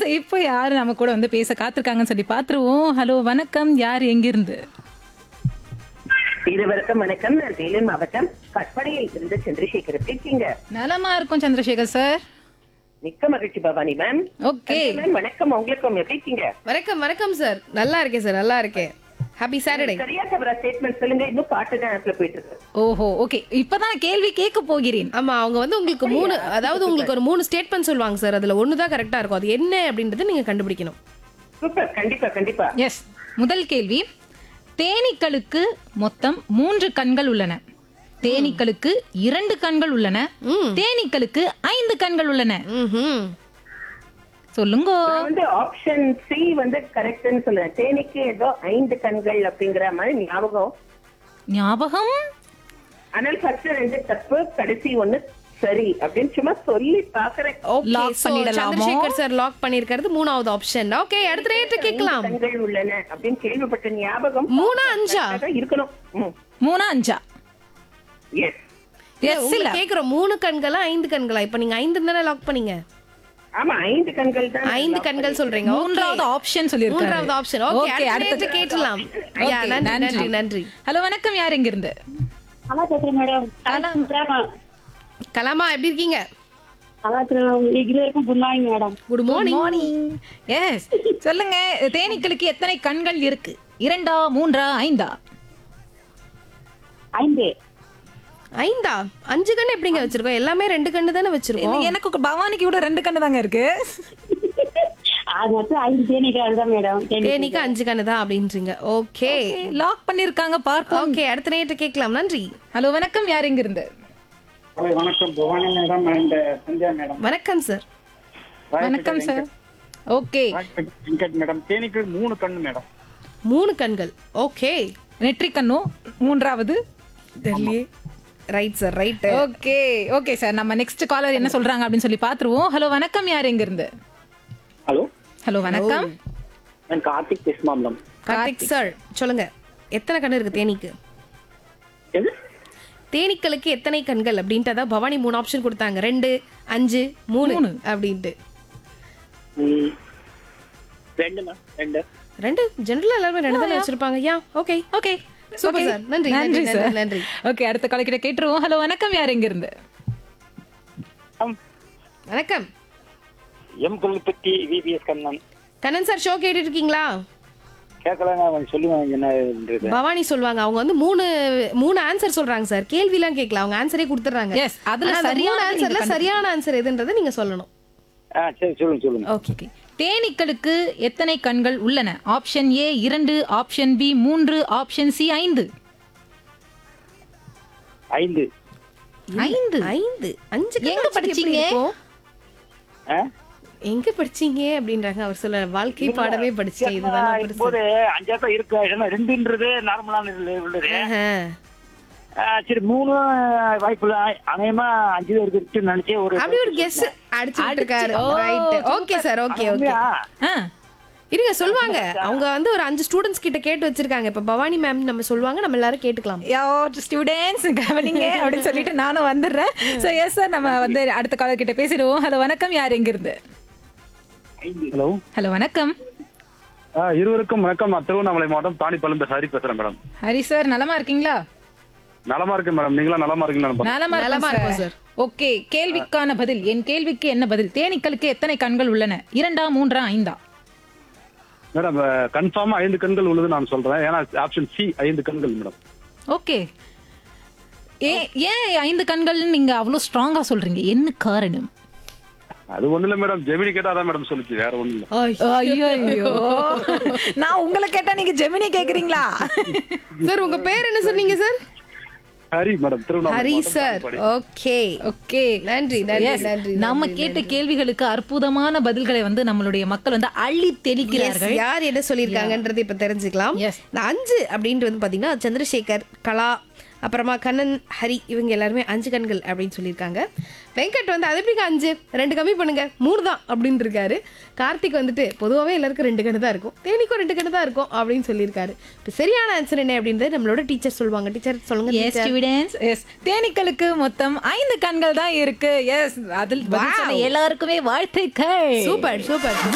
இப்போ யாரு நம்ம கூட வந்து பேச காத்திருக்காங்கன்னு சொல்லி பாத்துருவோம் ஹலோ வணக்கம் யார் எங்கிருந்து இருவருக்கும் வணக்கம் நான் வேலூர் மாவட்டம் கட்படையில் இருந்து சந்திரசேகர் எப்படி இருக்கீங்க நலமா இருக்கும் சந்திரசேகர் சார் மிக்க மகிழ்ச்சி பவானி மேம் ஓகே மேம் வணக்கம் உங்களுக்கும் எப்படி இருக்கீங்க வணக்கம் வணக்கம் சார் நல்லா இருக்கேன் சார் நல்லா இருக்கேன் ஹாப்பி சாட்டர்டே சரியா தவிர ஸ்டேட்மெண்ட் சொல்லுங்க இன்னும் பாட்டு தான் ஆப்ல போயிட்டு இருக்கு ஓஹோ ஓகே இப்பதான் கேள்வி கேட்க போகிறேன் ஆமா அவங்க வந்து உங்களுக்கு மூணு அதாவது உங்களுக்கு ஒரு மூணு ஸ்டேட்மெண்ட் சொல்லுவாங்க சார் அதுல ஒண்ணு தான் கரெக்டா இருக்கும் அது என்ன அப்படின்றத நீங்க கண்டுபிடிக்கணும் சூப்பர் கண்டிப்பா கண்டிப்பா எஸ் முதல் கேள்வி தேனீக்களுக்கு மொத்தம் மூன்று கண்கள் உள்ளன தேனீக்களுக்கு இரண்டு கண்கள் உள்ளன தேனீக்களுக்கு ஐந்து கண்கள் உள்ளன ம்ஹும். சொல்லுங்க நான் வந்து ஆப்ஷன் சி வந்து கரெக்ட்னு சொல்லுவேன் தேனிக்கு ஏதோ ஐந்து கண்கள் அப்படிங்கிற மாதிரி ஞாபகம் ஞாபகம் ஆனால் ஃபர்ஸ்ட் ரெண்டு தப்பு கடைசி ஒண்ணு சரி அப்படின்னு சும்மா சொல்லி பாக்குறேன் Okay, Lock so பண்ணிடலாமோ? சந்திரசேகர் சார் லாக் பண்ணிருக்கிறது மூணாவது ஆப்ஷன் ஓகே அடுத்த ரேட்டு கேட்கலாம் கண்கள் உள்ளன அப்படின்னு கேள்விப்பட்ட ஞாபகம் மூணா அஞ்சா அதான் இருக்கணும் மூணா அஞ்சா எஸ் எஸ் இல்ல உங்களுக்கு கேக்குறோம் மூணு கண்களா ஐந்து கண்களா இப்ப நீங்க ஐந்து தானே லாக் பண்ணீங்க ஆமா ஐந்து கண்கள் தான் ஐந்து கண்கள் சொல்றீங்க Okay. மூன்றாவது ஆப்ஷன் சொல்லிருக்காரு மூன்றாவது ஆப்ஷன் ஓகே Okay, அடுத்த அடுத்தது. ரேட்டு கேட்கலாம் யா Okay, நன்றி நன்றி. நன்றி நன்றி ஹலோ வணக்கம் யார் எங்க இருந்து நல்லா பேசுறேன் மேடம் பிரேமா கலாமா எப்படி இருக்கீங்க நல்லா இருக்கிறேன் இது வரைக்கும் good morning madam good morning morning yes சொல்லுங்க தேனீக்களுக்கு எத்தனை கண்கள் இருக்கு இரண்டா மூன்றா ஐந்தா ஐந்து ஐந்தா அஞ்சு கண்ணு எப்படிங்க வச்சிருக்கோம் எல்லாமே ரெண்டு கண்ணு தானே வச்சிருக்கோம் எனக்கு பவானிக்கு கூட ரெண்டு கண்ணு தாங்க இருக்கு அது மட்டும் ஐந்து தேனீக்கள் தான் மேடம் தேனிக்கு அஞ்சு கண்ணு தான் அப்படின்றீங்க ஓகே லாக் பண்ணிருக்காங்க பார்ப்போம் ஓகே அடுத்த நேரத்தை கேட்கலாம் நன்றி ஹலோ வணக்கம் யார் எங்க இருந்து ஹலோ வணக்கம் Bhavani madam and Sandhya madam வணக்கம் சார் வணக்கம் சார் ஓகே வெங்கட் மேடம் தேனிக்கு மூணு கண்ணு மேடம் மூணு கண்கள் ஓகே நெற்றி கண்ணும் மூன்றாவது டெல்லி right sir right okay okay sir நம்ம நெக்ஸ்ட் காலர் என்ன சொல்றாங்க அப்படின்னு சொல்லி பாத்துருவோம் ஹலோ வணக்கம் யார் எங்க இருந்து ஹலோ ஹலோ வணக்கம் நான் கார்த்திக் பேசுமாம்லம் கார்த்திக் சார் சொல்லுங்க எத்தனை கண்ணு இருக்கு தேனிக்கு எது தேனீக்களுக்கு எத்தனை கண்கள் அப்படின்ட்டு அதான் பவானி மூணு ஆப்ஷன் கொடுத்தாங்க ரெண்டு அஞ்சு மூணு அப்படின்ட்டு ம், ரெண்டு மேம் ரெண்டு ரெண்டு ஜெனரலா எல்லாருமே ரெண்டு தானே வச்சிருப்பாங்க yeah okay okay Super sir. நன்றி, நன்றி நன்றி, சார் நன்றி. ஓகே அடுத்த கால கிட்ட கேட்டுருவோம் ஹலோ வணக்கம் யார் எங்க இருந்து வணக்கம் M Kollupatti VPS Kannan Kannan sir show கேட்டுட்டு இருக்கீங்களா கேட்கலாங்க அவங்க சொல்லுவாங்க என்னன்றது பவானி சொல்லுவாங்க அவங்க வந்து மூணு மூணு ஆன்சர் சொல்றாங்க சார் கேள்விலாம் கேட்கல அவங்க ஆன்சரே கொடுத்துறாங்க Yes, அதுல ஆனா அந்த மூணு சரியானது நீங்க ஆன்சர்ல சரியான ஆன்சர் எதுன்றதை நீங்க சொல்லணும் ஆ சரி சொல்லுங்க சொல்லுங்க ஓகே ஓகே தேனீக்களுக்கு எத்தனை கண்கள் உள்ளன ஆப்ஷன் ஏ இரண்டு ஆப்ஷன் பி மூன்று ஆப்ஷன் சி ஐந்து ஐந்து ஐந்து ஐந்து அஞ்சு கண்ணு எங்க வச்சுட்டு எப்படி படிச்சீங்க? இருக்கும்? ஆ? எங்க படிச்சீங்க அப்படின்றாங்க அவர் சொல்ல வாழ்க்கை பாடமே படிச்சேன் இதுதான் பெருசு போது அஞ்சா தான் இருக்கு ஏன்னா ரெண்டுன்றது நார்மலான உள்ளது ஆஹா. ஆ, சரி மூணு வாய்ப்பு அநேகமா அஞ்சு தான் இருக்குன்னு நினைச்சே ஒரு அப்படி ஒரு கெஸ் அடிச்சுட்டு இருக்காரு right okay sir okay okay உண்மையா? ஆ இருங்க சொல்லுவாங்க அவங்க வந்து ஒரு அஞ்சு ஸ்டூடெண்ட்ஸ் கிட்ட கேட்டு வச்சிருக்காங்க இப்ப பவானி மேம் நம்ம சொல்லுவாங்க நம்ம எல்லாரும் கேட்டுக்கலாம் யோ ஸ்டூடெண்ட்ஸ் கவனிங்க அப்படின்னு சொல்லிட்டு நானும் வந்துடுறேன் ஸோ எஸ் சார் நம்ம வந்து அடுத்த காலர் கிட்ட பேசிடுவோம் ஹலோ வணக்கம் யார் எங்க இருந்து ஹலோ ஹலோ வணக்கம் ஆ இருவருக்கும் வணக்கம் நான் திருவண்ணாமலை மாவட்டம் தாணிப்பள்ளம் ஹரி பேசுறேன் மேடம் ஹரி சார் நலமா இருக்கீங்களா நலமா இருக்கேன் மேடம் நீங்களா நலமா இருக்கீங்களா நலமா நலமா இருக்கும் இருக்கோம் சார் ஓகே கேள்விக்கான பதில் என் கேள்விக்கு என்ன பதில் தேனீக்களுக்கு எத்தனை கண்கள் உள்ளன இரண்டா மூன்றா ஐந்தா மேடம் கன்ஃபார்மா ஐந்து கண்கள் உள்ளது நான் சொல்றேன் ஏன்னா ஆப்ஷன் சி ஐந்து கண்கள் மேடம் ஓகே ஏ ஏன் ஐந்து கண்கள்னு நீங்க அவ்வளவு ஸ்ட்ராங்கா சொல்றீங்க என்ன காரணம் அது ஒண்ணு இல்ல மேடம் ஜெமினி கேட்டா தான் மேடம் சொல்லுச்சு வேற ஒண்ணு இல்ல ஐயோ ஐயோ நான் உங்களை கேட்டா நீங்க ஜெமினி கேக்குறீங்களா சார் உங்க பேர் என்ன சொன்னீங்க சார் ஹரி மேடம் திருவண்ணாமலை ஹரி மாவட்டம் சார் தாணிப்பள்ளி. ஓகே ஓகே நன்றி நன்றி Yes. நன்றி நம்ம கேட்ட கேள்விகளுக்கு அற்புதமான பதில்களை வந்து நம்மளுடைய மக்கள் வந்து அள்ளி Yes, தெளிக்கிறார்கள் யார் என்ன சொல்லியிருக்காங்கன்றது இப்ப தெரிஞ்சுக்கலாம் Yes. இந்த அஞ்சு அப்படின்ட்டு வந்து பாத்தீங்கன்னா சந்திரசேகர் கலா அப்புறமா கண்ணன் ஹரி இவங்க எல்லாருமே அஞ்சு கண்கள் அப்படின்னு சொல்லியிருக்காங்க வெங்கட் வந்து அது எப்படிங்க அஞ்சு ரெண்டு கம்மி பண்ணுங்க மூணு தான் அப்படின்னு இருக்காரு கார்த்திக் வந்துட்டு பொதுவாகவே எல்லாருக்கும் ரெண்டு கண்ணு தான் இருக்கும் தேனிக்கும் ரெண்டு கண்ணு தான் இருக்கும் அப்படின்னு சொல்லியிருக்காரு இப்போ சரியான ஆன்சர் என்ன அப்படின்றது நம்மளோட டீச்சர் சொல்லுவாங்க டீச்சர் சொல்லுங்க எஸ் teacher. ஸ்டூடெண்ட்ஸ் எஸ் தேனீக்களுக்கு மொத்தம் ஐந்து கண்கள் தான் இருக்கு எஸ் அதில் பதில் சொன்ன எல்லாருக்குமே வாழ்த்துக்கள் சூப்பர் சூப்பர்